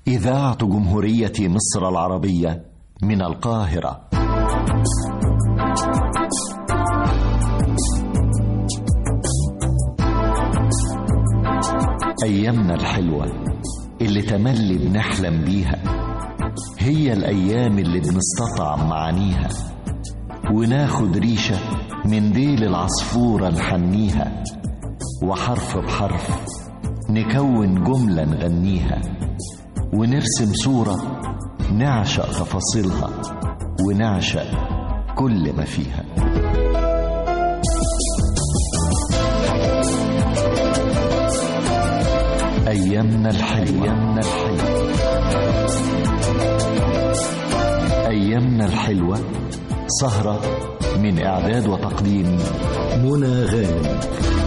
إذاعة جمهورية مصر العربية من القاهرة أيامنا الحلوة اللي تملي بنحلم بيها هي الأيام اللي بنستطعم معانيها وناخد ريشة من ديل العصفورة نحنيها وحرف بحرف نكون جملة نغنيها ونرسم صورة نعشق تفاصيلها ونعشق كل ما فيها أيامنا الحلوة أيامنا الحلوة أيامنا الحلوة سهرة من إعداد وتقديم منى غانم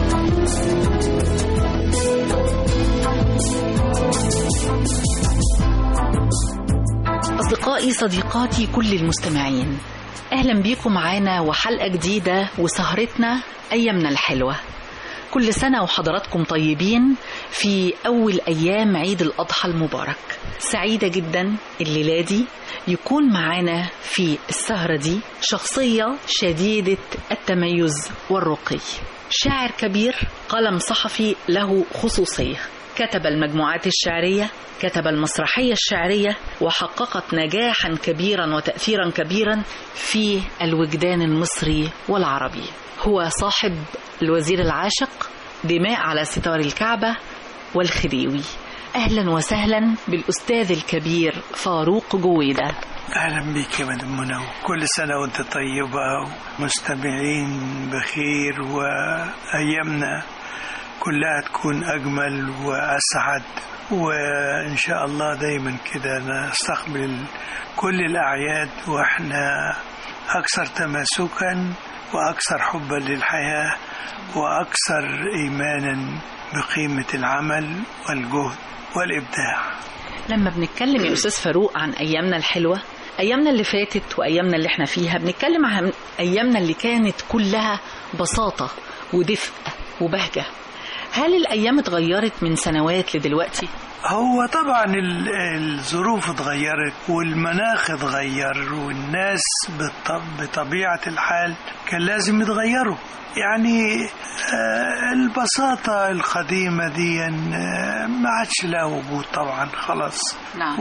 أصدقائي صديقاتي كل المستمعين أهلا بيكم معانا وحلقة جديدة وسهرتنا أيامنا الحلوة كل سنة وحضراتكم طيبين في أول أيام عيد الأضحى المبارك سعيدة جدا الليلة دي يكون معانا في السهرة دي شخصية شديدة التميز والرقي شاعر كبير قلم صحفي له خصوصية كتب المجموعات الشعرية كتب المسرحية الشعرية وحققت نجاحا كبيرا وتأثيرا كبيرا في الوجدان المصري والعربي هو صاحب الوزير العاشق دماء على ستار الكعبة والخديوي أهلا وسهلا بالأستاذ الكبير فاروق جويدة أهلا بك يا مدام منى كل سنة وأنت طيبة ومستمعين بخير وأيامنا كلها تكون أجمل وأسعد وإن شاء الله دايما كده نستقبل كل الأعياد وإحنا أكثر تماسكا وأكثر حبا للحياة وأكثر إيمانا بقيمة العمل والجهد والإبداع لما بنتكلم يا أستاذ فاروق عن أيامنا الحلوة أيامنا اللي فاتت وأيامنا اللي احنا فيها بنتكلم عن أيامنا اللي كانت كلها بساطة ودفء وبهجة هل الأيام اتغيرت من سنوات لدلوقتي؟ هو طبعا ال- الظروف اتغيرت والمناخ اتغير والناس بالط- بطبيعة الحال كان لازم يتغيروا يعني آه، البساطة القديمة دي آه، ما عادش لها وجود طبعا خلاص نعم.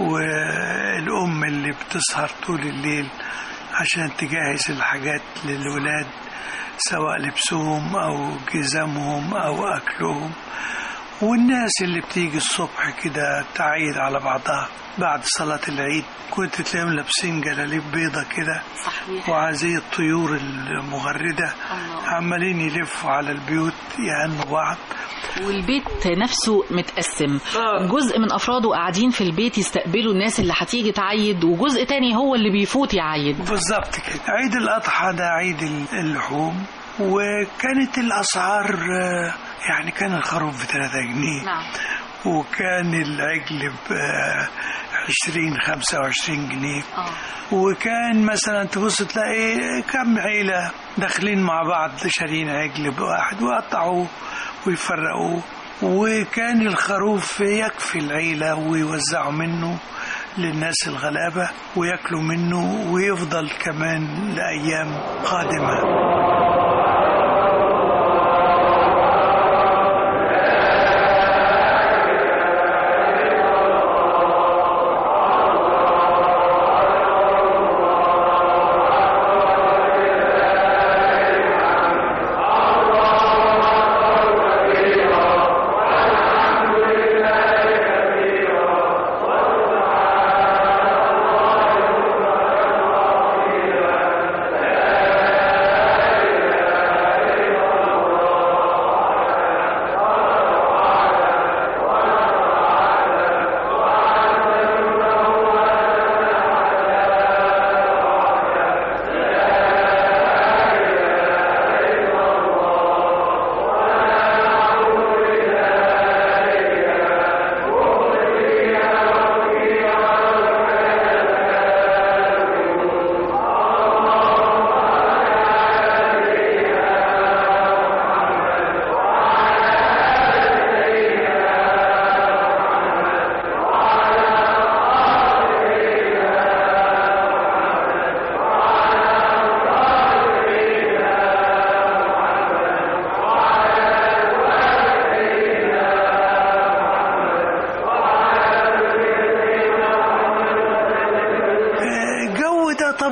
والأم اللي بتسهر طول الليل عشان تجهز الحاجات للولاد سواء لبسهم أو جزمهم أو أكلهم والناس اللي بتيجي الصبح كده تعيد على بعضها بعد صلاة العيد كنت تلاقيهم لابسين جلاليب بيضة كده صحيح وعزي الطيور المغردة الله. عمالين يلفوا على البيوت يهنوا بعض والبيت نفسه متقسم آه. جزء من أفراده قاعدين في البيت يستقبلوا الناس اللي هتيجي تعيد وجزء تاني هو اللي بيفوت يعيد بالظبط كده عيد الأضحى ده عيد اللحوم وكانت الأسعار آه، يعني كان الخروف بثلاثة جنيه نعم وكان العجل ب 20 25 جنيه آه. وكان مثلا تبص تلاقي كم عيلة داخلين مع بعض شارين عجل بواحد ويقطعوه ويفرقوه وكان الخروف يكفي العيلة ويوزعوا منه للناس الغلابة وياكلوا منه ويفضل كمان لأيام قادمة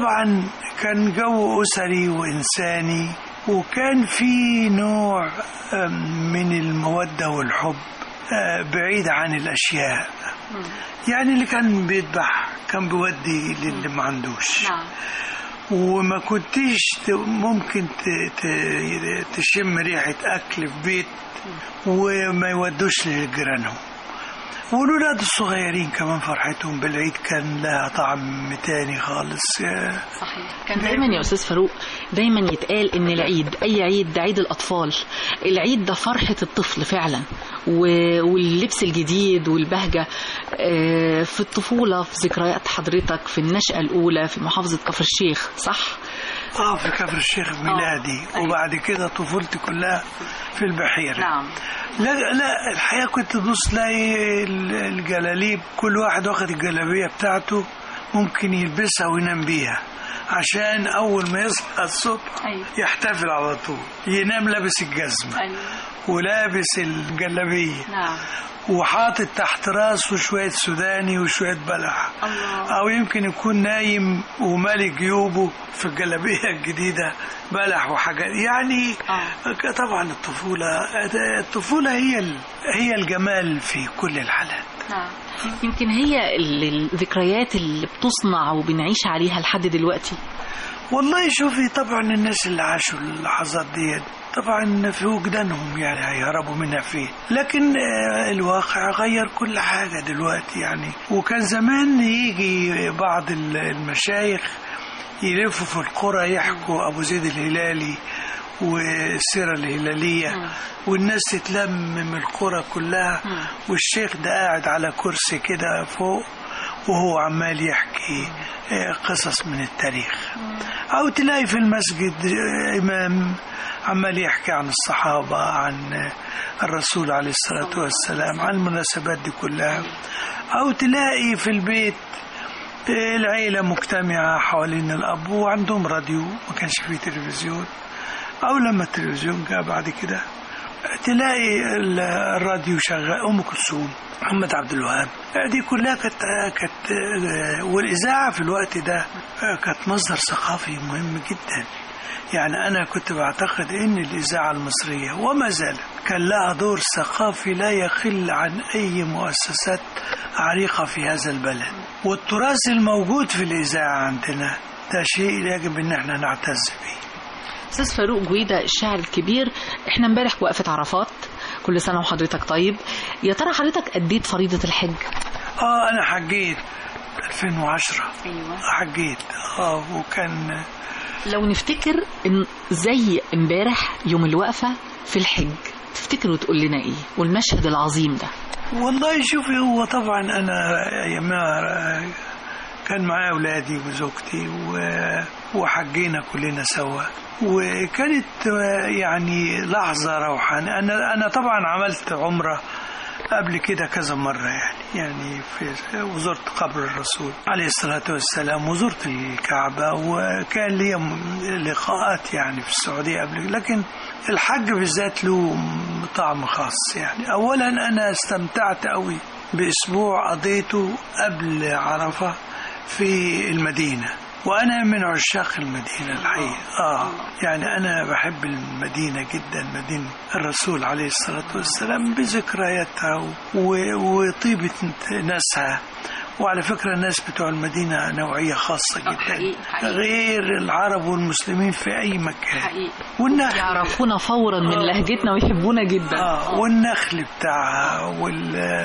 طبعا كان جو أسري وإنساني وكان في نوع آم، من المودة والحب آه، بعيد عن الأشياء يعني اللي كان بيذبح كان بيودي للي ما عندوش نعم وما كنتيش ت- ممكن ت- ت- تشم ريحة أكل في بيت وما يودوش لجيرانهم والولاد الصغيرين كمان فرحتهم بالعيد كان لها طعم تاني خالص آه، صحيح كان دايما يا استاذ فاروق دايما يتقال ان العيد اي عيد ده عيد الاطفال العيد ده فرحه الطفل فعلا و- واللبس الجديد والبهجه آه، في الطفوله في ذكريات حضرتك في النشاه الاولى في محافظه كفر الشيخ صح اه في كفر الشيخ ميلادي أيوة. وبعد كده طفولتي كلها في البحيرة نعم لا لا الحقيقة كنت تبص تلاقي ال- الجلاليب كل واحد واخد الجلابية بتاعته ممكن يلبسها وينام بيها عشان أول ما يصحى الصبح أيوة. يحتفل على طول ينام لابس الجزمة ايوه ولابس الجلابية نعم وحاطط تحت راسه شوية سوداني وشوية بلح الله أو يمكن يكون نايم ومالي جيوبه في الجلابية الجديدة بلح وحاجات يعني آه. طبعا الطفولة الطفولة هي ال- هي الجمال في كل الحالات نعم يمكن هي ال- الذكريات اللي بتصنع وبنعيش عليها لحد دلوقتي والله شوفي طبعا الناس اللي عاشوا اللحظات دي طبعا في وجدانهم يعني هيهربوا منها فين لكن آه، الواقع غير كل حاجة دلوقتي يعني وكان زمان يجي بعض ال- المشايخ يلفوا في القرى يحكوا أبو زيد الهلالي والسيرة الهلالية مم. والناس تتلم من القرى كلها مم. والشيخ ده قاعد على كرسي كده فوق وهو عمال يحكي آه، قصص من التاريخ أو تلاقي في المسجد آه، إمام عمال يحكي عن الصحابة عن آه، الرسول عليه الصلاة والسلام عن المناسبات دي كلها أو تلاقي في البيت آه، العيلة مجتمعة حوالين الأب وعندهم راديو ما كانش فيه تلفزيون أو لما التلفزيون جاء بعد كده تلاقي ال- الراديو شغال أم كلثوم محمد عبد الوهاب دي كلها كانت كانت والإذاعة في الوقت ده كانت مصدر ثقافي مهم جدا يعني أنا كنت بعتقد إن الإذاعة المصرية وما زالت كان لها دور ثقافي لا يقل عن أي مؤسسات عريقة في هذا البلد والتراث الموجود في الإذاعة عندنا ده شيء يجب إن احنا نعتز به استاذ فاروق جويده الشاعر الكبير احنا امبارح وقفه عرفات كل سنه وحضرتك طيب يا ترى حضرتك اديت فريضه الحج اه انا حجيت 2010 ايوه حجيت اه وكان لو نفتكر ان زي امبارح يوم الوقفه في الحج تفتكر وتقول لنا ايه والمشهد العظيم ده والله شوفي هو طبعا انا ايامها كان معايا اولادي وزوجتي و- وحجينا كلنا سوا وكانت يعني لحظة روحانية أنا أنا طبعا عملت عمرة قبل كده كذا مرة يعني يعني في وزرت قبر الرسول عليه الصلاة والسلام وزرت الكعبة وكان لي م- لقاءات يعني في السعودية قبل لكن الحج بالذات له طعم خاص يعني أولا أنا استمتعت قوي بأسبوع قضيته قبل عرفة في المدينة وأنا من عشاق المدينة الحقيقة آه يعني أنا بحب المدينة جدا مدينة الرسول عليه الصلاة والسلام بذكرياتها و- وطيبة ناسها وعلى فكرة الناس بتوع المدينة نوعية خاصة جدا حقيقي- حقيقي. غير العرب والمسلمين في أي مكان حقيقي والنخل يعرفونا فورا من لهجتنا ويحبونا جدا آه والنخل بتاعها وال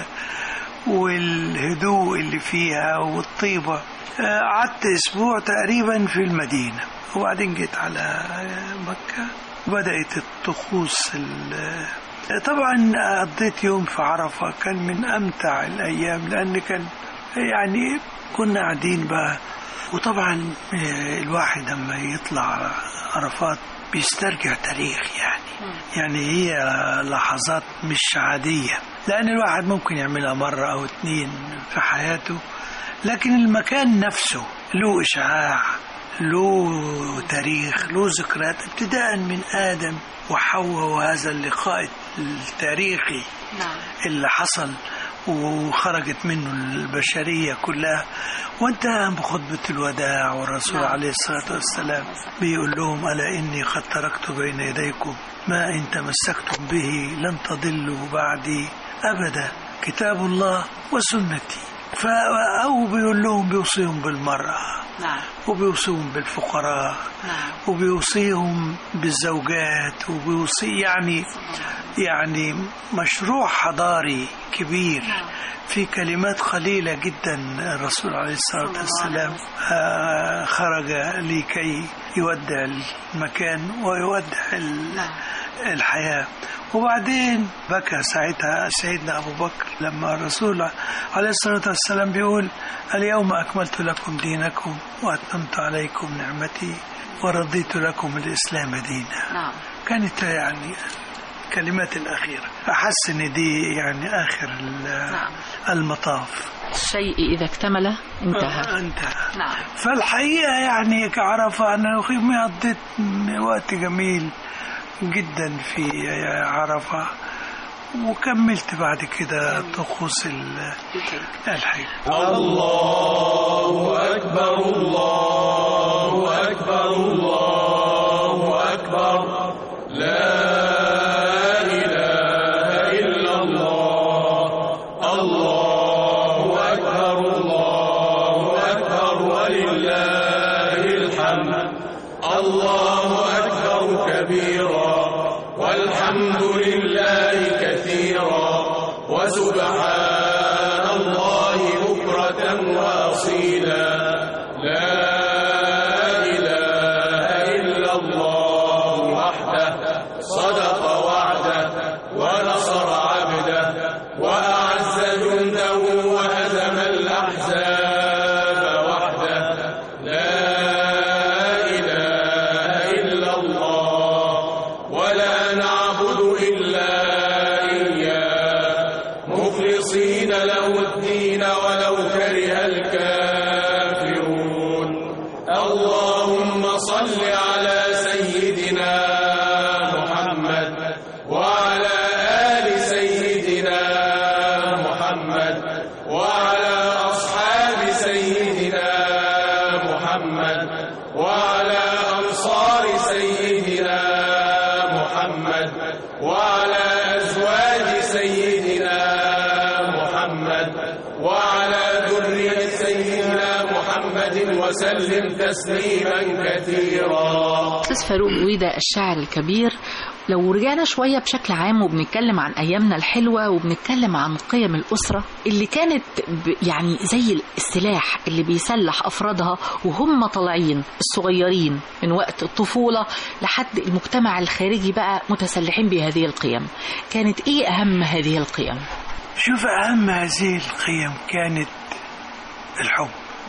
والهدوء اللي فيها والطيبة آه، قعدت أسبوع تقريبا في المدينة وبعدين جيت على مكة وبدأت الطقوس ال- طبعا قضيت يوم في عرفة كان من أمتع الأيام لأن كان يعني كنا قاعدين بقى وطبعا آه، الواحد لما يطلع عرفات بيسترجع تاريخ يعني يعني هي لحظات مش عادية لأن الواحد ممكن يعملها مرة أو اتنين في حياته لكن المكان نفسه له إشعاع له تاريخ له ذكريات ابتداء من آدم وحواء وهذا اللقاء التاريخي نعم اللي حصل وخرجت منه البشرية كلها وانتهى بخطبة الوداع والرسول نعم. عليه الصلاة والسلام بيقول لهم ألا إني قد تركت بين يديكم ما إن تمسكتم به لن تضلوا بعدي أبدا كتاب الله وسنتي ف أو بيقول لهم بيوصيهم بالمرأة نعم وبيوصيهم بالفقراء نعم وبيوصيهم بالزوجات وبيوصي يعني يعني مشروع حضاري كبير في كلمات قليلة جدا الرسول عليه الصلاة والسلام آه، خرج لكي يودع المكان ويودع ال- نعم. الحياة وبعدين بكى ساعتها سيدنا أبو بكر لما الرسول عليه الصلاة والسلام بيقول اليوم أكملت لكم دينكم وأتممت عليكم نعمتي ورضيت لكم الإسلام دينا نعم كانت يعني الكلمات الأخيرة أحس إن دي يعني آخر ال- نعم. المطاف الشيء إذا اكتمل انتهى انتهى نعم فالحقيقة يعني كعرفة أنا أخي قضيت وقت جميل جدا في عرفة وكملت بعد كده طقوس ال- الحج الله أكبر كبيرا والحمد لله كثيرا وسبحان الله بكرة وأصيلا لا إله إلا الله وحده صدق وعده ونصر عبده وأعز جنده وهزم الأحزاب وحده لا إله إلا الله ولا نعبد إلا إياه مخلصين له الدين ولو كره الكافرون اللهم صل على سيدنا محمد وعلى آل سيدنا محمد وعلى أصحاب سيدنا محمد وعلى أنصار سيدنا محمد وعلى أزواج سيدنا محمد وعلى ذرية سيدنا محمد وسلم تسليما كثيرا أستاذ فاروق جويدة الشاعر الكبير لو رجعنا شوية بشكل عام وبنتكلم عن أيامنا الحلوة وبنتكلم عن قيم الأسرة اللي كانت ب- يعني زي السلاح اللي بيسلح أفرادها وهم طالعين الصغيرين من وقت الطفولة لحد المجتمع الخارجي بقى متسلحين بهذه القيم كانت إيه أهم هذه القيم؟ شوف أهم هذه القيم كانت الحب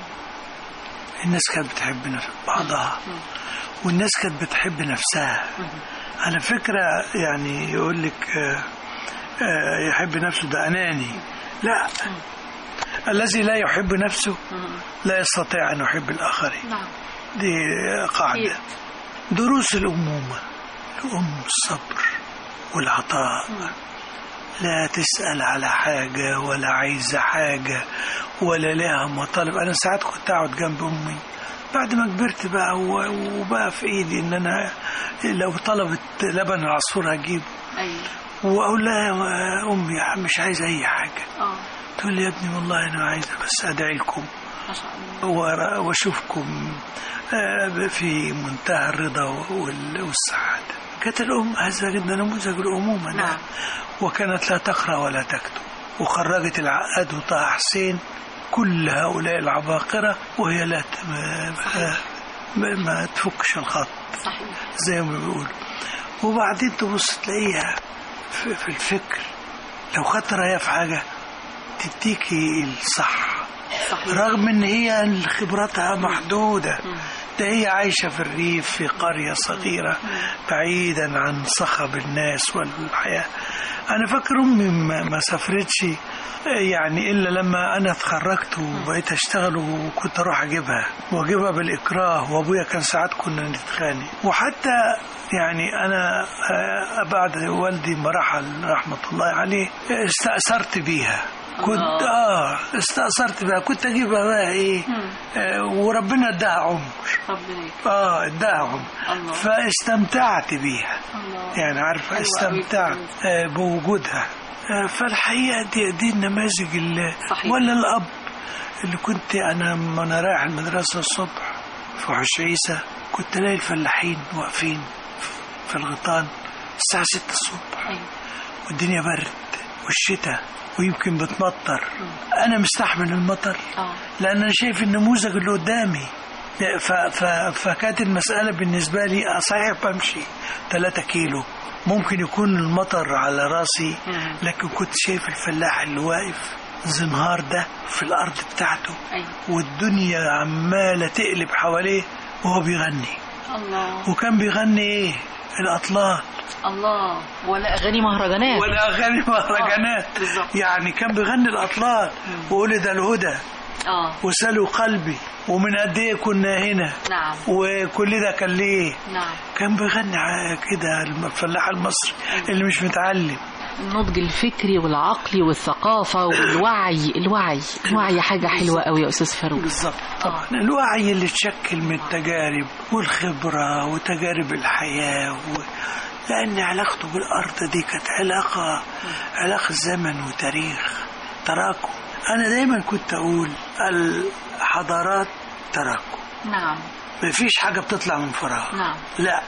الناس كانت بتحب نف- بعضها والناس كانت بتحب نفسها على فكرة يعني يقول لك آه، آه، يحب نفسه ده أناني لا الذي لا يحب نفسه لا يستطيع أن يحب الآخرين نعم دي قاعدة دروس الأمومة الأم الصبر والعطاء لا تسأل على حاجة ولا عايزة حاجة ولا لها مطالب أنا ساعات كنت أقعد جنب أمي بعد ما كبرت بقى و- وبقى في إيدي إن أنا لو طلبت لبن العصفور هجيبه أيوة وأقول لها يا أمي مش عايز أي حاجة آه تقول لي يا ابني والله أنا عايزة بس أدعي لكم ما شاء الله وأرى- واشوفكم آه، في منتهى الرضا وال- والسعادة كانت الأم هذا جدا نموذج الأمومة نعم. وكانت لا تقرأ ولا تكتب وخرجت العقاد وطه حسين كل هؤلاء العباقرة وهي لا ت- ما, ما, ما تفكش الخط صحيح زي ما بيقولوا وبعدين تبص تلاقيها في, في الفكر لو خدت رأيها في حاجة تديكي الصح صحيح رغم ان هي خبراتها محدودة ده هي عايشة في الريف في قرية صغيرة بعيدا عن صخب الناس والحياة أنا فاكر أمي ما ما سافرتش يعني إلا لما أنا اتخرجت وبقيت أشتغل وكنت أروح أجيبها وأجيبها بالإكراه وأبويا كان ساعات كنا نتخانق وحتى يعني أنا آه، بعد والدي ما رحل رحمة الله عليه استأثرت بيها كنت اه استأثرت بيها كنت أجيبها بقى إيه آه وربنا اداها عمر ربنا اه اداها عمر الله. فاستمتعت بيها الله يعني عارفة حلوة استمتعت أوي. آه، بوجودها آه، فالحقيقة دي, دي النماذج اللي صحيح. ولا الأب اللي كنت أنا لما أنا رايح المدرسة الصبح في حوش عيسى كنت ألاقي الفلاحين واقفين في الغيطان الساعة 6 الصبح أيوة. والدنيا برد والشتاء ويمكن بتمطر أنا مستحمل المطر اه لأن أنا شايف النموذج اللي قدامي ف ف فكانت المسألة بالنسبة لي آه، صحيح بمشي 3 كيلو ممكن يكون المطر على راسي مم. لكن كنت شايف الفلاح اللي واقف زنهار ده في الأرض بتاعته أيوة. والدنيا عمالة تقلب حواليه وهو بيغني الله وكان بيغني ايه الأطلال الله ولا اغاني مهرجانات ولا أغاني مهرجانات آه، بالظبط. يعني كان بيغني الأطلال وولد الهدى اه وسلوا قلبي ومن قد ايه كنا هنا نعم وكل ده كان ليه نعم كان بيغني ع- كده الفلاح المصري اللي مش متعلم النضج الفكري والعقلي والثقافة والوعي الوعي الوعي حاجة حلوة قوي يا أستاذ فاروق بالظبط طبعا الوعي اللي اتشكل من التجارب والخبرة وتجارب الحياة و... لأن علاقته بالأرض دي كانت علاقة علاقة زمن وتاريخ تراكم أنا دايما كنت أقول الحضارات تراكم نعم مفيش حاجة بتطلع من فراغ نعم لا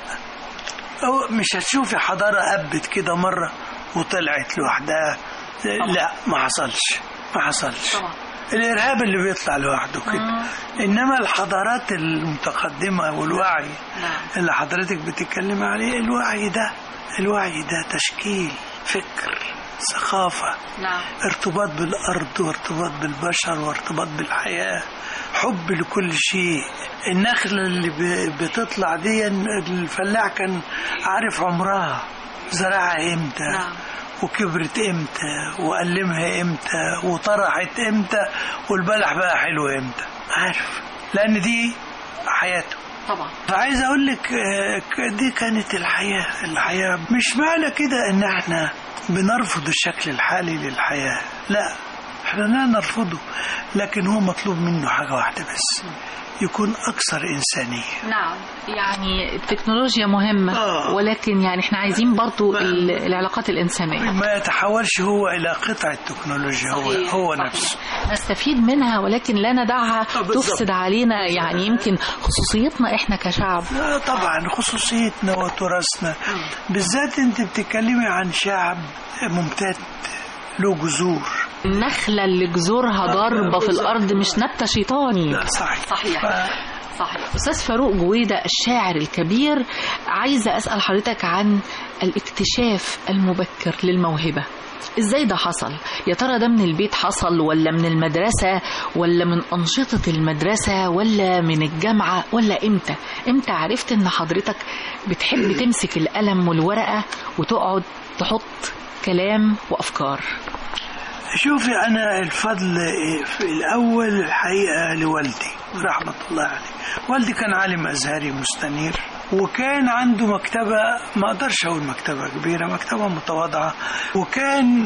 أو مش هتشوفي حضارة قبت كده مرة وطلعت لوحدها لا ما حصلش ما حصلش طبعا الإرهاب اللي بيطلع لوحده كده إنما الحضارات المتقدمة والوعي نعم. اللي حضرتك بتتكلم عليه الوعي ده الوعي ده تشكيل فكر ثقافة نعم ارتباط بالأرض وارتباط بالبشر وارتباط بالحياة حب لكل شيء النخلة اللي ب- بتطلع دي الفلاح كان عارف عمرها زرعها امتى نعم. وكبرت امتى وقلمها امتى وطرحت امتى والبلح بقى حلو امتى عارف لان دي حياته طبعا فعايز اقول لك آه، ك- دي كانت الحياه الحياه مش معنى كده ان احنا بنرفض الشكل الحالي للحياه لا احنا لا نرفضه لكن هو مطلوب منه حاجه واحده بس يكون اكثر انسانيه نعم يعني التكنولوجيا مهمة آه. ولكن يعني احنا عايزين برضو ال- العلاقات الإنسانية ما يتحولش هو الى قطعه تكنولوجيا هو صحيح، هو صحيح. نفسه نستفيد منها ولكن لا ندعها آه، بالظبط. تفسد علينا يعني يمكن خصوصيتنا احنا كشعب لا طبعا خصوصيتنا وتراثنا بالذات انت بتتكلمي عن شعب ممتد له جذور النخلة اللي جذورها ضاربة في الأرض مش نبتة شيطاني لا صحيح صحيح. ف- صحيح أستاذ فاروق جويدة الشاعر الكبير عايزة أسأل حضرتك عن الاكتشاف المبكر للموهبة ازاي ده حصل يا ترى ده من البيت حصل ولا من المدرسة ولا من أنشطة المدرسة ولا من الجامعة ولا امتى امتى عرفت ان حضرتك بتحب تمسك القلم والورقة وتقعد تحط كلام وأفكار شوفي انا الفضل في الاول الحقيقه لوالدي رحمه الله عليه والدي كان عالم ازهري مستنير وكان عنده مكتبة ما أقدرش أقول مكتبة كبيرة مكتبة متواضعة وكان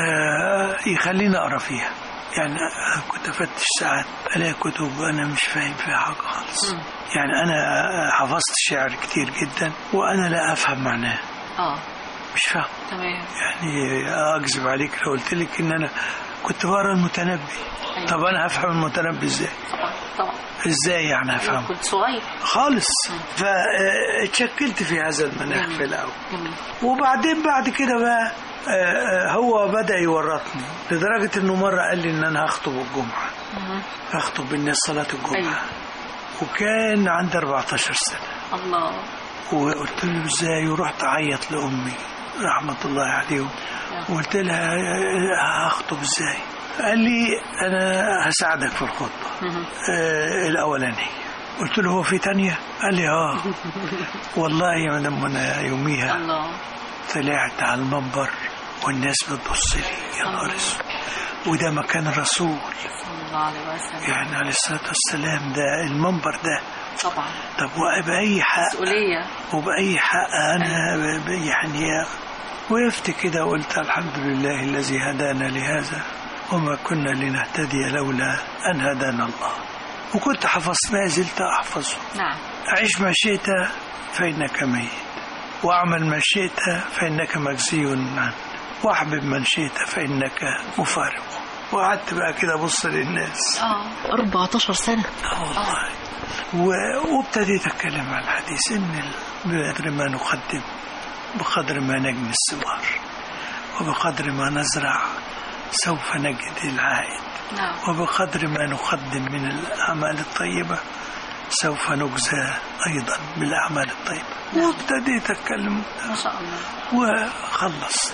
آه يخليني أقرأ فيها يعني آه، كنت أفتش ساعات ألاقي كتب أنا مش فاهم فيها حاجة خالص يعني أنا آه، حفظت شعر كتير جدا وأنا لا أفهم معناه اه مش فاهم تمام يعني اكذب عليك لو قلت لك ان انا كنت بقرا المتنبي أيوة. طب انا هفهم المتنبي ازاي طبعا طبعا ازاي يعني هفهمه كنت صغير خالص فاتشكلت في هذا المناخ في الاول جميل وبعدين بعد كده بقى آه، آه، هو بدا يورطني لدرجه انه مره قال لي ان انا هخطب الجمعه مهم. هخطب بالناس صلاه الجمعه أيوة. وكان عندي 14 سنه الله وقلت له ازاي ورحت اعيط لامي رحمه الله عليهم وقلت لها هخطب ازاي قال لي انا هساعدك في الخطبه مهم. آه الاولانيه قلت له هو في تانية قال لي اه والله يا مدام منى يوميها الله طلعت على المنبر والناس بتبص لي يا نهار اسود وده مكان الرسول صلى الله عليه وسلم يعني عليه الصلاة والسلام ده المنبر ده طبعا طب وبأي حق مسؤولية وبأي حق أنا ب- ب- يعني وقفت كده وقلت الحمد لله الذي هدانا لهذا وما كنا لنهتدي لولا أن هدانا الله وكنت حفظت ما زلت أحفظه نعم عش ما شئت فإنك ميت واعمل ما شئت فإنك مجزي عنه واحبب من شئت فإنك مفارق وقعدت بقى كده أبص للناس اه 14 سنة آه والله و- وابتديت أتكلم عن الحديث إن ال- بقدر ما نقدم بقدر ما نجني الثمار وبقدر ما نزرع سوف نجد العائد نعم وبقدر ما نقدم من الأعمال الطيبة سوف نجزى أيضا بالأعمال الطيبة وابتديت أتكلم ما شاء الله وخلصت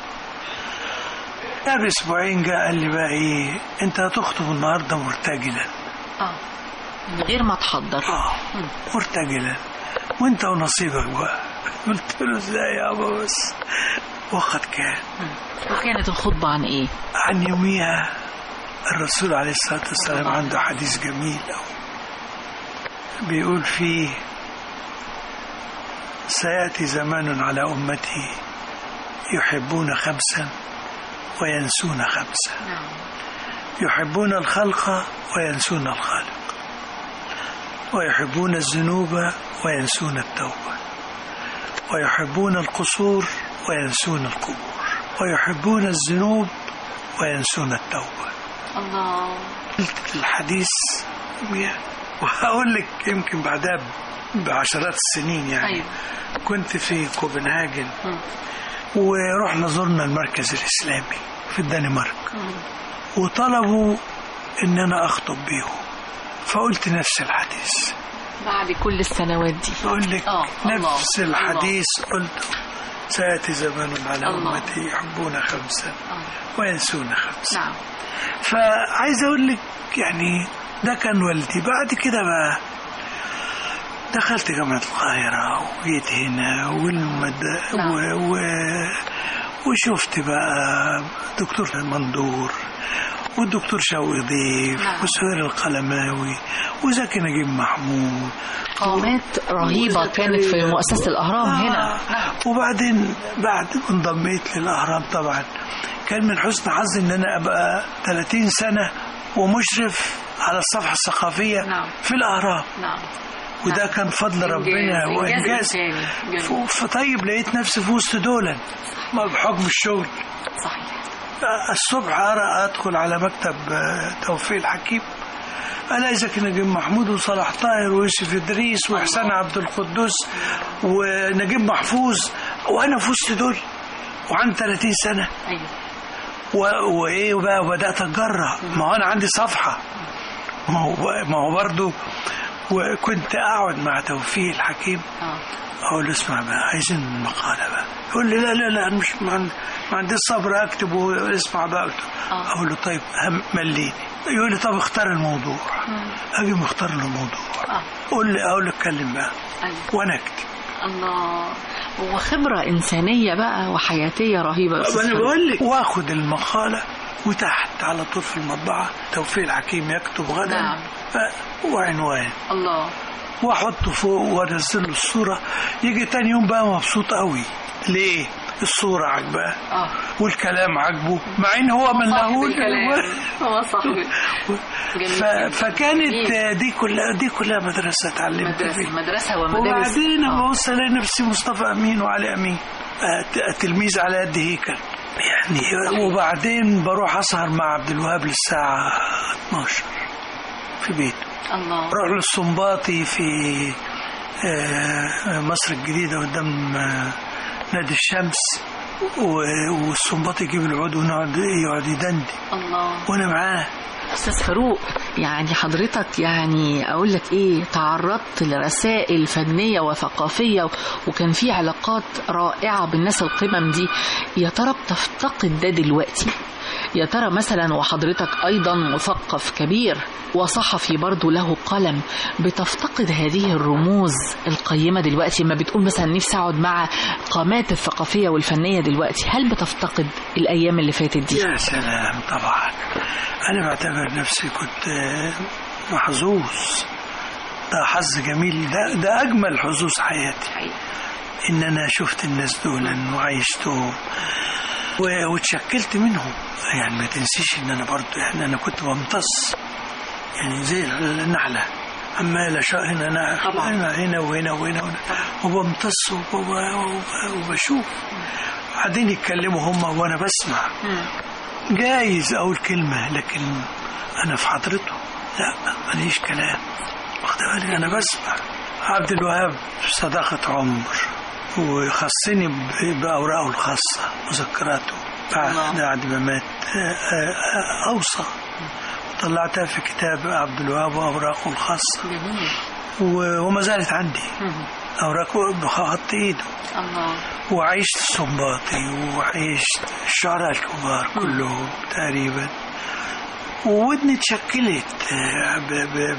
بعد بأسبوعين جاء قال لي بقى إيه أنت هتخطب النهاردة مرتجلا اه من غير ما تحضر آه مرتجلا وأنت ونصيبك بقى قلت له إزاي يابا بس وقد كان وكانت الخطبة عن ايه؟ عن يوميها الرسول عليه الصلاة والسلام عنده حديث جميل أوي بيقول فيه سيأتي زمان على أمتي يحبون خمسا وينسون خمسا نعم يحبون الخلق وينسون الخالق ويحبون الذنوب وينسون التوبة ويحبون القصور وينسون القبور ويحبون الذنوب وينسون التوبة الله قلت الحديث وهقول لك يمكن بعدها بعشرات السنين يعني ايوه كنت في كوبنهاجن مم. ورحنا زرنا المركز الإسلامي في الدنمارك مم. وطلبوا ان انا اخطب بيهم فقلت نفس الحديث بعد كل السنوات دي بقول لك آه، الله، نفس الحديث قلت سياتي زمان على الله. امتي يحبون خمسا آه. وينسون خمسا نعم فعايز اقول لك يعني ده كان والدي بعد كده بقى دخلت جامعة القاهرة وجيت هنا والمد... نعم. و... و... وشفت بقى دكتور المندور والدكتور شوقي ضيف نعم. وسهير القلماوي وزكي نجيب محمود قامات رهيبة كانت في مؤسسة الأهرام هنا آه. وبعدين بعد ما انضميت للأهرام طبعا كان من حسن حظي ان انا ابقى 30 سنة ومشرف على الصفحة الثقافية نعم. في الأهرام نعم وده كان فضل ربنا إنجاز وإنجاز إنساني. جميل. ف- فطيب لقيت نفسي في وسط دولا ما بحكم الشغل صحيح الصبح أرى أدخل على مكتب آه، توفيق الحكيم ألاقي زكي نجيب محمود وصلاح طاهر ويوسف إدريس وإحسان عبد القدوس ونجيب محفوظ وأنا في وسط دول وعندي 30 سنة أيوه و- وإيه بقى وبدأت أتجرأ ما هو أنا عندي صفحة ما هو ما هو برضه وكنت أقعد مع توفيق الحكيم اه اقول له اسمع بقى عايزين مقاله بقى يقول لي لا لا لا أنا مش ما عند- ما عنديش صبر اكتب واسمع بقى قلت له- آه. اقول له طيب هم- مليني يقول لي طب اختار الموضوع اجي مختار له موضوع اه قول لي اقول له اتكلم بقى أيوه وانا اكتب الله وخبرة إنسانية بقى وحياتية رهيبة يا أستاذ انا فاروق. بقول لك واخد المقاله وتحت على طول في المطبعه توفيق الحكيم يكتب غدا نعم. ف- وعنوان الله واحطه فوق وانزل له الصوره يجي تاني يوم بقى مبسوط قوي ليه الصوره عجباه اه والكلام عجبه مع ان هو من صاحب له الكلام هو صاحب جميل ف... جدا. فكانت جميل. دي كلها دي كلها مدرسه اتعلمت مدرسة فيها مدرسة ومدارس وبعدين آه. ببص الاقي نفسي مصطفى امين وعلي امين آه، ت- تلميذ على قد هيكل يعني وبعدين بروح اسهر مع عبد الوهاب للساعه 12 في بيته الله اروح للسنباطي في آه، مصر الجديدة قدام آه، نادي الشمس و- والسنباطي يجيب العود ونقعد يقعد يدندي الله وانا معاه استاذ فاروق يعني حضرتك يعني اقول لك ايه تعرضت لرسائل فنيه وثقافيه و- وكان في علاقات رائعه بالناس القمم دي يا ترى بتفتقد ده دلوقتي يا ترى مثلا وحضرتك أيضا مثقف كبير وصحفي برضو له قلم بتفتقد هذه الرموز القيمة دلوقتي ما بتقول مثلا نفسي أقعد مع قامات الثقافية والفنية دلوقتي هل بتفتقد الأيام اللي فاتت دي؟ يا سلام طبعا أنا بعتبر نفسي كنت آه، محظوظ ده حظ جميل ده, ده أجمل حظوظ حياتي إن أنا شفت الناس دول وعيشتهم و- واتشكلت منهم يعني ما تنسيش إن أنا برضو يعني أنا كنت بمتص يعني زي النحلة عمال أشق هنا أنا طبعا. هنا هنا وهنا وهنا, وهنا وبمتص وب- وب- وبشوف بعدين يتكلموا هم وأنا بسمع جايز أقول كلمة لكن أنا في حضرته لا ماليش كلام واخد بالك أنا بسمع عبد الوهاب صداقة عمر وخصني ب- بأوراقه الخاصة مذكراته بعد بعد ما مات آه، آه، آه، أوصى طلعتها في كتاب عبد الوهاب وأوراقه الخاصة جميل و- وما زالت عندي أوراقه بخط إيده الله وعشت الصنباطي وعشت الشعراء الكبار كلهم تقريبا وودني اتشكلت آه، ب- ب-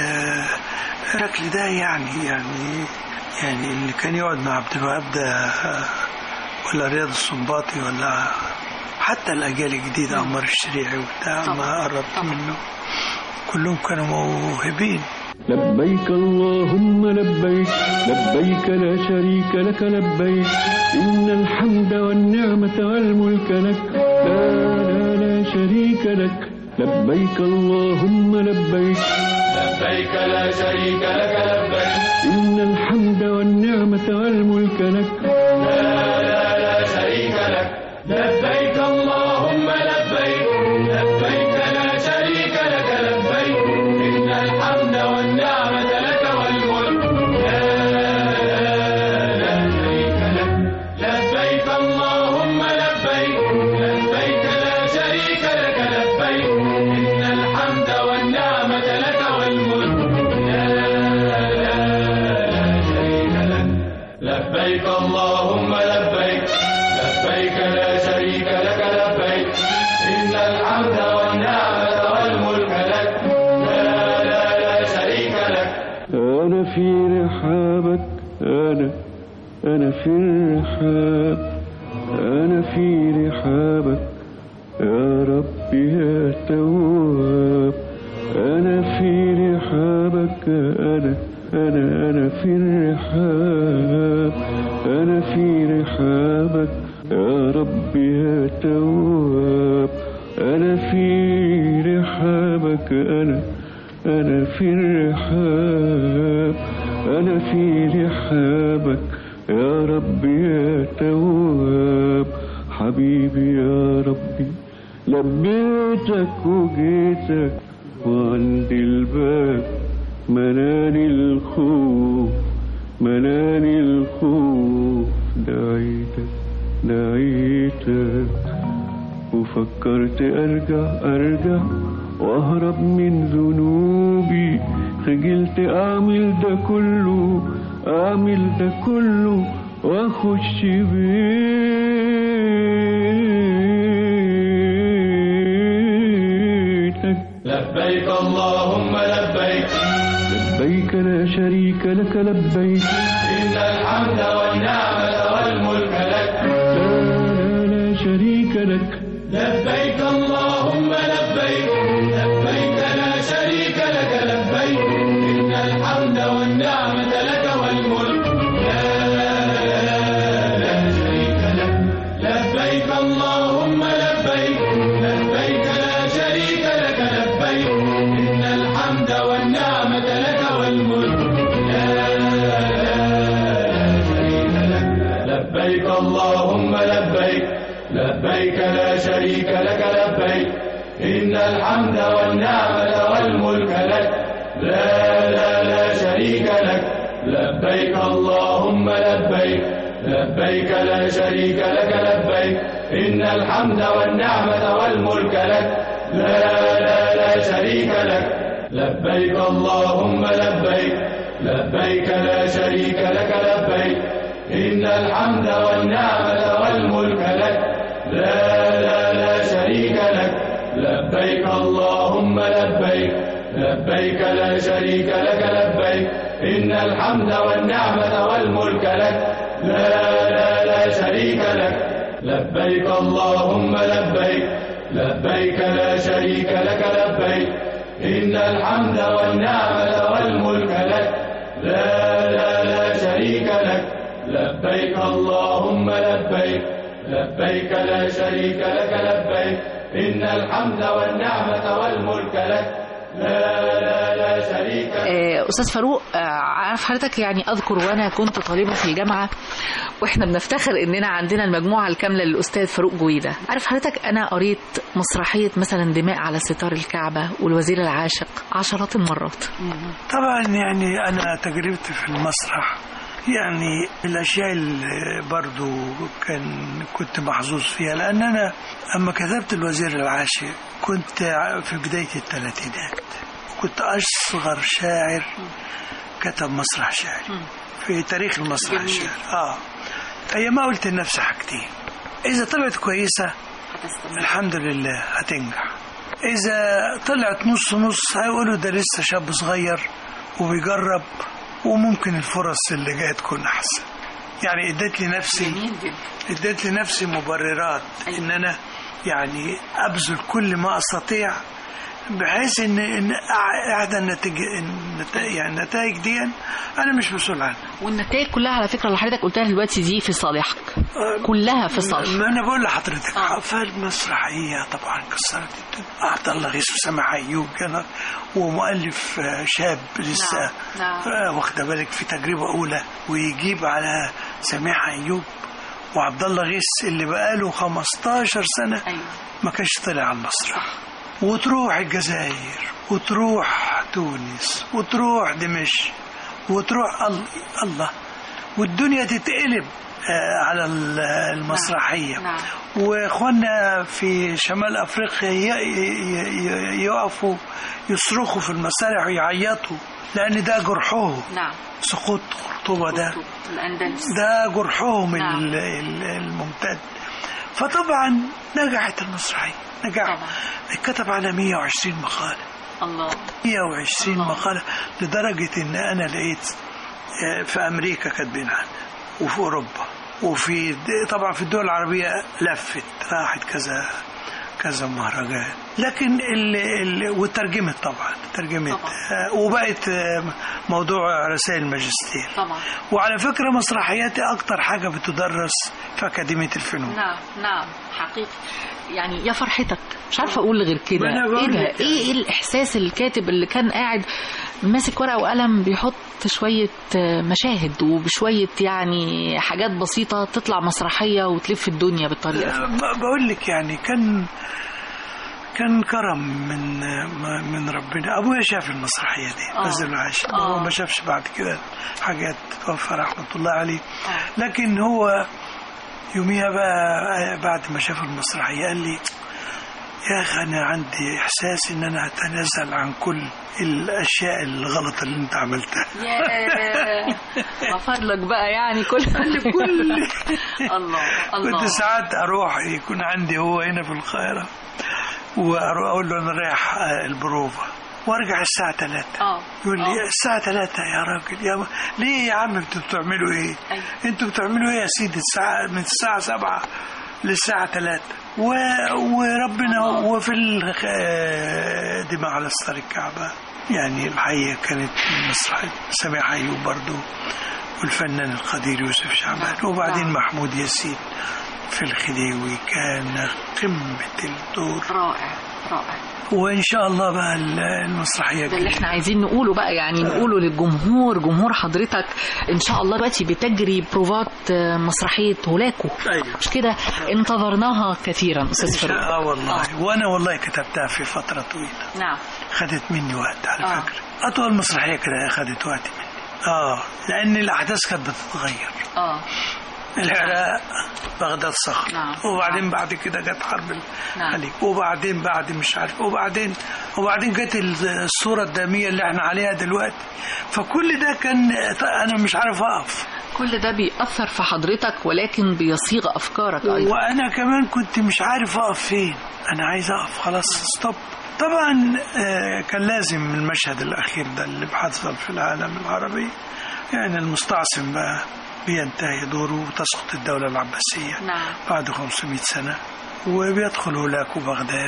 بالشكل ده يعني يعني يعني اللي كان يقعد مع عبد الوهاب ده آه، ولا رياض الصنباطي ولا حتى الأجيال الجديدة عمار الشريعي وبتاع ما قربت منه كلهم كانوا موهبين لبيك اللهم لبيك لبيك لا شريك لك لبيك إن الحمد والنعمة والملك لك لا لا لا شريك لك لبيك اللهم لبيك لبيك لا شريك لك لبيك إن الحمد والنعمة والملك لك لا لا لا شريك لك لبيك اللهم لبيك لبيك لا شريك لك لبيك إن الحمد والنعمة لك والملك لا لا لا شريك لك لبيك اللهم لبيك لبيك لا شريك لك لبيك إن الحمد والنعمة لك والملك لا لا لا شريك لك لبيك اللهم لبيك لبيك لا شريك لك لبيك إن الحمد والنعمة والملك لك لا لا لا شريك لك أنا في رحابك أنا أنا في الرحاب أنا في رحابك يا ربي يا تواب أنا في رحابك أنا أنا أنا في الرحاب أنا في رحابك يا ربي يا تواب أنا في رحابك أنا أنا في الرحاب أنا في رحابك يا ربي يا تواب حبيبي يا ربي لبيتك وجيتك وعندي الباب مناني الخوف مناني الخوف دعيتك دعيتك وفكرت ارجع ارجع واهرب من ذنوبي خجلت اعمل ده كله اعمل ده كله واخش بيتك لبيك اللهم لبيك لبيك لا شريك لك لبيك إن الحمد والنعمة والملك لك لا لا لا شريك لك لبيك اللهم لبيك لبيك لا شريك لك لبيك إن الحمد والنعمة لك والملك لا لا لا شريك لك لبيك اللهم لبيك لبيك لا شريك لك لبيك إن الحمد والنعمة لك والملك لا لا لا شريك لك لبيك اللهم لبيك لبيك لا شريك لك لبيك إن الحمد والنعمة والملك لك لا لا لا شريك لك لبيك اللهم لبيك لبيك لا شريك لك لبيك إن الحمد والنعمة والملك لك لا لا لا شريك لك لبيك اللهم لبيك لبيك لا شريك لك لبيك إن الحمد والنعمة والملك لك لا لا لا شريك لبيك اللهم لبيك لبيك لا شريك لك لبيك إن الحمد والنعمة والملك لك لا لا لا شريك لك لبيك اللهم لبيك لبيك لا شريك لك لبيك إن الحمد والنعمة والملك لك لا لا لا شريك لك لبيك اللهم لبيك لبيك لا شريك لك لبيك إن الحمد والنعمة والملك لك لا لا لا شريك لك آه، استاذ فاروق آه، عارف حضرتك يعني اذكر وانا كنت طالبه في الجامعه واحنا بنفتخر اننا عندنا المجموعه الكامله للاستاذ فاروق جويده عارف حضرتك انا قريت مسرحيه مثلا دماء على ستار الكعبه والوزير العاشق عشرات المرات طبعا يعني أنا تجربتي في المسرح يعني الأشياء اللي برضو كان كنت محظوظ فيها لأن أنا أما كتبت الوزير العاشق كنت في بداية الثلاثينات كنت أصغر شاعر كتب مسرح شعري في تاريخ المسرح الشعري آه أيما قلت لنفسي حاجتين إذا طلعت كويسة الحمد لله هتنجح إذا طلعت نص نص هيقولوا ده لسه شاب صغير وبيجرب وممكن الفرص اللي جايه تكون أحسن يعني اديت لنفسي اديت لنفسي مبررات ان انا يعني ابذل كل ما استطيع بحيث ان ان اعدى النتيجه النت- يعني النتائج دي انا مش مسؤول عنها والنتائج كلها على فكره اللي حضرتك قلتها دلوقتي دي في صالحك كلها في صالحك ما انا بقول لحضرتك آه. فالمسرحيه طبعا كسرت الدنيا عبد الله غيث وسامح ايوب كان ومؤلف آه، شاب لسه نعم، نعم. آه، واخده بالك في تجربه اولى ويجيب على سامح ايوب وعبد الله غيث اللي بقاله 15 سنه ايوه ما كانش طلع على المسرح وتروح الجزائر وتروح تونس وتروح دمشق وتروح ال- الله والدنيا تتقلب آه، على ال- المسرحية نعم. واخواننا في شمال افريقيا ي- ي- ي- يقفوا يصرخوا في المسارح ويعيطوا لان ده جرحهم نعم سقوط قرطبة ده الاندلس ده جرحهم نعم. ال- ال- الممتد فطبعا نجحت المسرحية نجح طبعا. اتكتب على 120 مقالة الله 120 الله. مقالة لدرجة إن أنا لقيت آه، في أمريكا كاتبين عنها وفي أوروبا وفي د- طبعا في الدول العربية لفت راحت كذا كذا مهرجان لكن ال ال وترجمت طبعا ترجمت طبعا. آه، وبقت آه، موضوع رسائل الماجستير طبعا وعلى فكرة مسرحياتي أكتر حاجة بتدرس في أكاديمية الفنون نعم نعم حقيقي يعني يا فرحتك مش عارفه اقول غير كده ما أنا ايه بقول ده لك. ايه ايه الاحساس الكاتب اللي كان قاعد ماسك ورقه وقلم بيحط شويه آه، مشاهد وبشويه يعني حاجات بسيطه تطلع مسرحيه وتلف الدنيا بالطريقه دي. ب- بقول لك يعني كان كان كرم من من ربنا ابويا شاف المسرحيه دي آه. نزل العاشق آه. هو ما شافش بعد كده حاجات توفى رحمه الله عليه آه. لكن هو يوميها بقى بعد ما شاف المسرحيه قال لي يا اخي انا عندي احساس ان انا هتنازل عن كل الاشياء الغلط اللي انت عملتها ياه غفر لك بقى يعني كل كل الله الله كنت ساعات اروح يكون عندي هو هنا في القاهره واروح اقول له انا رايح آه، البروفه وارجع الساعه 3 اه يقول لي آه. الساعه 3 يا راجل يا م... ليه يا عم انتوا بتعملوا ايه؟ أيوة. انتوا بتعملوا ايه يا سيدي الساعه من الساعه 7 للساعه 3 و... وربنا الله. وفي الدماء على ستار الكعبه يعني الحقيقه كانت مسرحيه سامح ايوب برضه والفنان القدير يوسف شعبان نعم. وبعدين نعم. محمود ياسين في الخديوي كان قمة الدور رائع رائع وإن شاء الله بقى المسرحية ده اللي احنا عايزين نقوله بقى يعني نقوله للجمهور جمهور حضرتك ان شاء الله دلوقتي بتجري بروفات آه، مسرحيه هولاكو أيوة. مش كده انتظرناها كثيرا استاذ فاروق اه والله وانا والله كتبتها في فتره طويله نعم خدت مني وقت على آه. فكره اطول مسرحيه كده خدت وقت مني اه لان الاحداث كانت بتتغير اه العراق بغداد صخر نعم. وبعدين بعد كده جت حرب نعم. الخليج وبعدين بعد مش عارف وبعدين وبعدين جت الصوره الداميه اللي احنا عليها دلوقتي فكل ده كان انا مش عارف اقف كل ده بيأثر في حضرتك ولكن بيصيغ أفكارك أيضا وانا كمان كنت مش عارف اقف فين انا عايز اقف خلاص ستوب طبعا آه، كان لازم المشهد الاخير ده اللي بيحصل في العالم العربي يعني المستعصم بقى بينتهي دوره وتسقط الدولة العباسية نعم. بعد 500 سنة وبيدخل هولاكو بغداد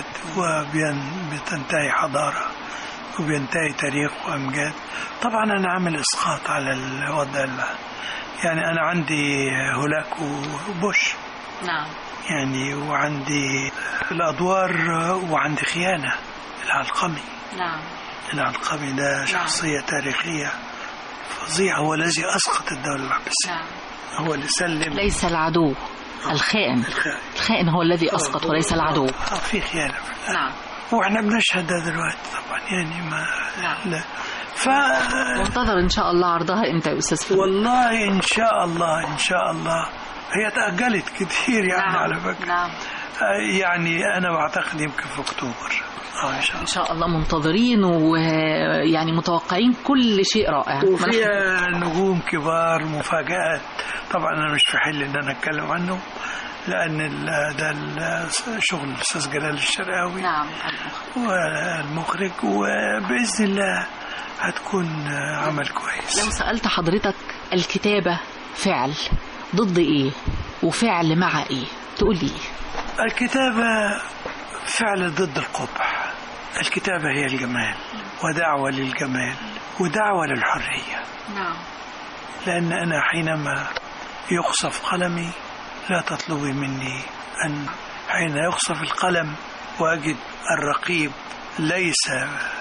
وبتنتهي حضارة وبينتهي تاريخ وأمجاد طبعا أنا عامل إسقاط على الوضع اللي يعني أنا عندي هولاكو بوش نعم يعني وعندي الأدوار وعندي خيانة العلقمي نعم العلقمي ده شخصية تاريخية فظيعة هو الذي أسقط الدولة العباسية نعم هو اللي سلم ليس العدو الخائن الخائن. الخائن هو الذي أسقط وليس العدو آه في خيانة في نعم واحنا بنشهد ده دلوقتي طبعا يعني ما نعم. لا ف منتظر إن شاء الله عرضها إمتى يا أستاذ فهمي والله ان شاء الله ان شاء الله هي تأجلت كتير يعني على فكرة نعم آه، يعني انا بعتقد يمكن في اكتوبر اه ان شاء إن الله شاء الله منتظرين ويعني متوقعين كل شيء رائع وفيها نجوم كبار مفاجآت طبعا انا مش في حل ان انا اتكلم عنه لان ال- ده ال- شغل الاستاذ جلال الشرقاوي نعم والمخرج وباذن الله هتكون عمل كويس لو سألت حضرتك الكتابة فعل ضد إيه وفعل مع إيه تقول لي إيه الكتابة فعل ضد القبح الكتابة هي الجمال ودعوة للجمال ودعوة للحرية نعم لأن أنا حينما يقصف قلمي لا تطلبي مني أن حين يقصف القلم وأجد الرقيب ليس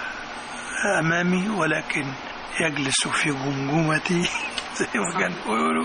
أمامي ولكن يجلس في جمجمتي زي ما كانوا يقولوا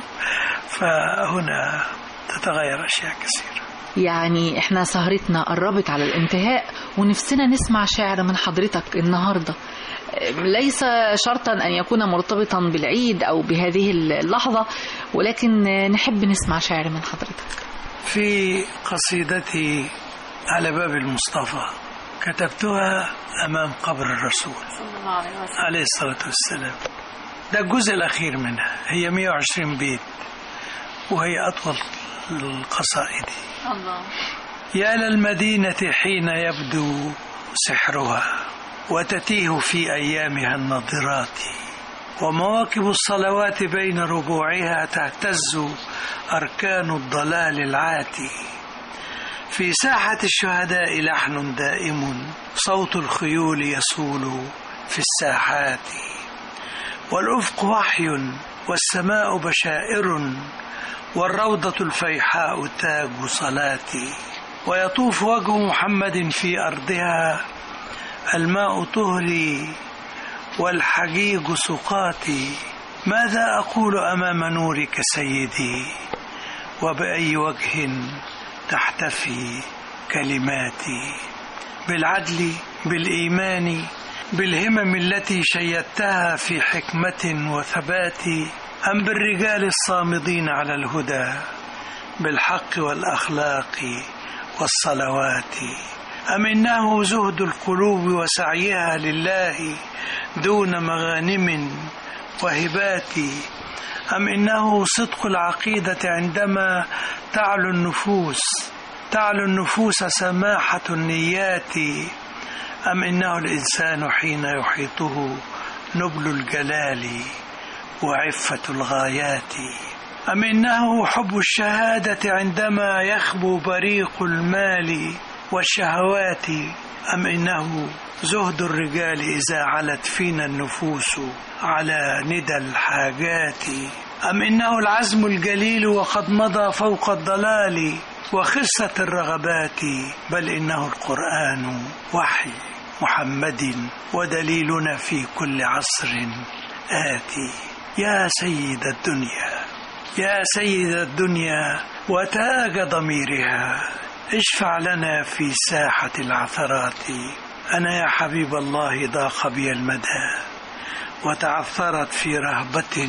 فهنا تتغير أشياء كثيرة يعني احنا سهرتنا قربت على الانتهاء ونفسنا نسمع شعر من حضرتك النهاردة ليس شرطا أن يكون مرتبطا بالعيد أو بهذه اللحظة ولكن نحب نسمع شعر من حضرتك في قصيدتي على باب المصطفى كتبتها أمام قبر الرسول عليه الصلاة والسلام ده الجزء الأخير منها هي 120 بيت وهي أطول القصائد الله يا للمدينة حين يبدو سحرها وتتيه في أيامها الناظرات ومواكب الصلوات بين ربوعها تهتز أركان الضلال العاتي في ساحة الشهداء لحن دائم صوت الخيول يصول في الساحات والأفق وحي والسماء بشائر والروضة الفيحاء تاج صلاتي ويطوف وجه محمد في أرضها الماء طهري والحجيج سقاتي ماذا أقول أمام نورك سيدي وبأي وجه تحتفي كلماتي بالعدل بالإيمان بالهمم التي شيدتها في حكمة وثبات أم بالرجال الصامدين على الهدى بالحق والأخلاق والصلوات أم إنه زهد القلوب وسعيها لله دون مغانم وهبات أم إنه صدق العقيدة عندما تعلو النفوس تعلو النفوس سماحة النيات أم إنه الإنسان حين يحيطه نبل الجلال وعفة الغايات أم إنه حب الشهادة عندما يخبو بريق المال والشهوات أم إنه زهد الرجال إذا علت فينا النفوس على ندى الحاجات أم إنه العزم الجليل وقد مضى فوق الضلال وخسة الرغبات بل إنه القرآن وحي محمد ودليلنا في كل عصر آتي يا سيد الدنيا يا سيد الدنيا وتاج ضميرها اشفع لنا في ساحة العثرات أنا يا حبيب الله ضاق بي المدى وتعثرت في رهبة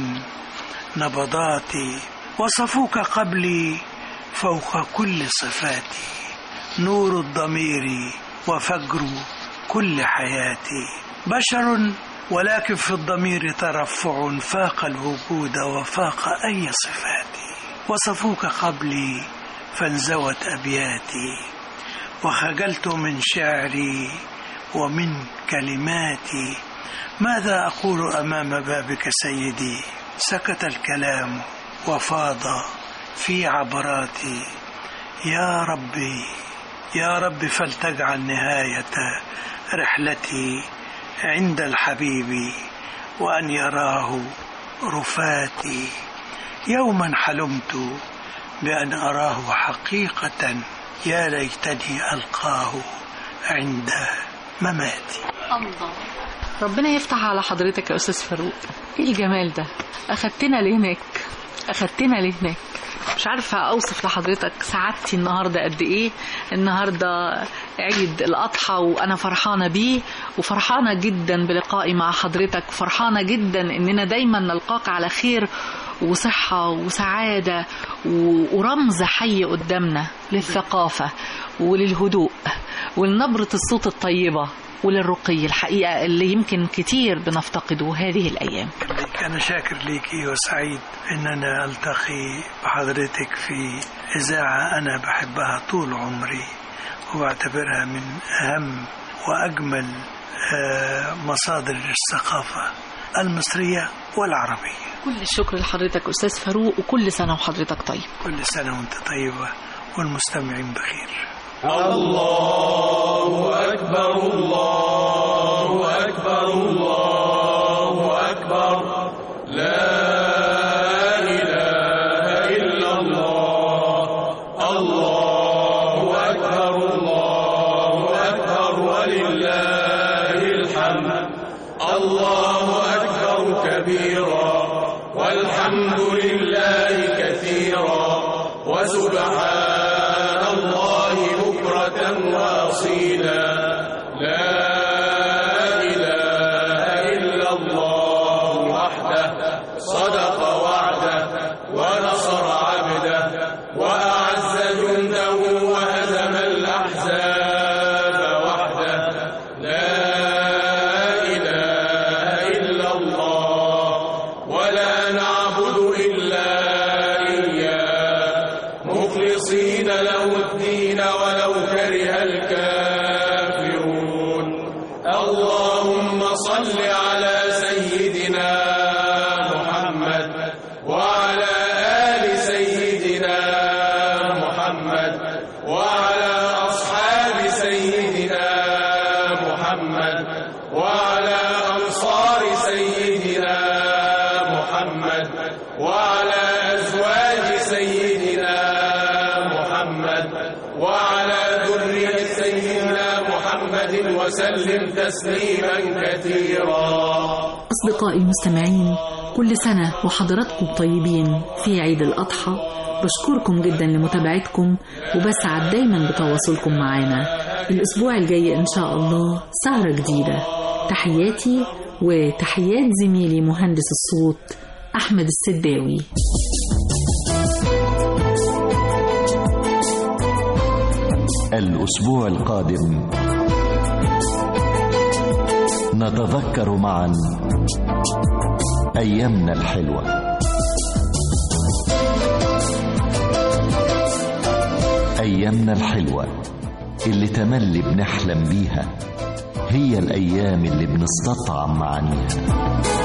نبضاتي وصفوك قبلي فوق كل صفاتي نور الضمير وفجر كل حياتي بشر ولكن في الضمير ترفع فاق الوجود وفاق أي صفات وصفوك قبلي فانزوت أبياتي وخجلت من شعري ومن كلماتي ماذا أقول أمام بابك سيدي سكت الكلام وفاض في عبراتي يا ربي يا رب فلتجعل نهاية رحلتي عند الحبيب وأن يراه رفاتي يوما حلمت بأن أراه حقيقة يا ليتني ألقاه عند مماتي الله ربنا يفتح على حضرتك يا استاذ فاروق ايه الجمال ده اخدتنا لهناك اخدتنا لهناك مش عارفة أوصف لحضرتك سعادتي النهاردة قد إيه النهاردة عيد الأضحى وأنا فرحانة بيه وفرحانة جدا بلقائي مع حضرتك فرحانة جدا إننا دايما نلقاك على خير وصحة وسعادة و- ورمز حي قدامنا للثقافة وللهدوء ولنبرة الصوت الطيبة وللرقي الحقيقة اللي يمكن كتير بنفتقده هذه الأيام ليك أنا شاكر ليكي وسعيد إن أنا ألتقي بحضرتك في إذاعة أنا بحبها طول عمري وبعتبرها من أهم وأجمل آه، مصادر الثقافة المصرية والعربية كل الشكر لحضرتك أستاذ فاروق وكل سنة وحضرتك طيب كل سنة وأنت طيبة والمستمعين بخير الله أكبر الله أكبر الله أكبر لا إله إلا الله الله أكبر الله أكبر ولله الحمد الله أكبر كبيرا والحمد لله كثيرا وسبحان الله بكرة وأصيلا لا إله إلا الله وحده صدق وعده ونصر عبده وأعز جنده وهزم الأحزاب وحده لا إله إلا الله ولا نعبد إلا إياه مخلصين له الدين ولو كره الكافرون اللهم صل على سيدنا محمد وعلى آل سيدنا محمد وعلى أصحاب سيدنا محمد وعلى أنصار سيدنا محمد وعلى أزواج سيدنا محمد وعلى ذرية سيدنا محمد وسلم تسليما كثيرا أصدقائي المستمعين كل سنة وحضراتكم طيبين في عيد الأضحى بشكركم جدا لمتابعتكم وبسعد دايما بتواصلكم معنا الأسبوع الجاي إن شاء الله سهرة جديدة تحياتي وتحيات زميلي مهندس الصوت أحمد السداوي الأسبوع القادم نتذكر معا أيامنا الحلوة أيامنا الحلوة اللي تملي بنحلم بيها هي الأيام اللي بنستطعم معانيها